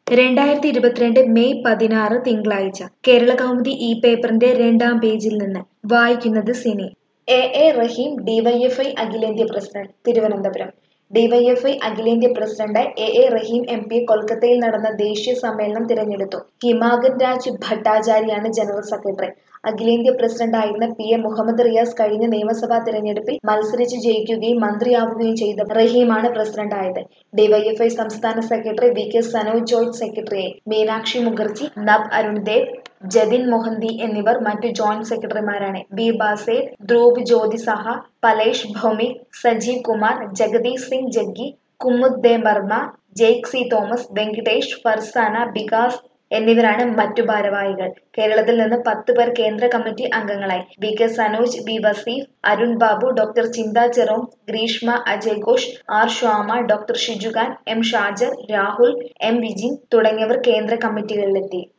രണ്ടായിരത്തി ഇരുപത്തിരണ്ട് മെയ് പതിനാറ് തിങ്കളാഴ്ച കേരളകൗമുദി ഈ പേപ്പറിന്റെ രണ്ടാം പേജിൽ നിന്ന് വായിക്കുന്നത് Sini A A Rahim DYFI അഖിലേന്ത്യാ പ്രസിഡന്റ് തിരുവനന്തപുരം ഡിവൈഎഫ്ഐ അഖിലേന്ത്യാ president A A Rahim M P കൊൽക്കത്തയിൽ നടന്ന ദേശീയ സമ്മേളനം തിരഞ്ഞെടുത്തു ഹിമാഗൻ രാജ് ഭട്ടാചാര്യാണ് ജനറൽ സെക്രട്ടറി അഖിലേന്ത്യാ പ്രസിഡന്റായിരുന്ന പി എ മുഹമ്മദ് റിയാസ് കഴിഞ്ഞ നിയമസഭാ തിരഞ്ഞെടുപ്പിൽ മത്സരിച്ച് ജയിക്കുകയും മന്ത്രിയാവുകയും ചെയ്ത റഹീമാണ് പ്രസിഡന്റായത് ഡിവൈഎഫ്ഐ സംസ്ഥാന secretary V K Sanoj George സെക്രട്ടറിയായി മീനാക്ഷി മുഖർജി നബ് അരുൺദേവ് ജതിൻ മൊഹന്തി എന്നിവർ മറ്റു ജോയിന്റ് സെക്രട്ടറിമാരാണ് B Baser Dhruv Jyoti Saha Palash Bhowmik Sajeev Kumar Jagdish Singh Jaggi Kumud De Varma Jaick C Thomas Venkatesh Farsana Bikash എന്നിവരാണ് മറ്റു ഭാരവാഹികൾ കേരളത്തിൽ നിന്ന് പത്ത് പേർ കേന്ദ്ര കമ്മിറ്റി അംഗങ്ങളായി V K Sanoj B Vaseef Arun Babu doctor Chintha Jerome Greeshma Ajay Ghosh R Shyama doctor Shijukhan M Shajar Rahul M Vijin തുടങ്ങിയവർ കേന്ദ്ര കമ്മിറ്റികളിലെത്തി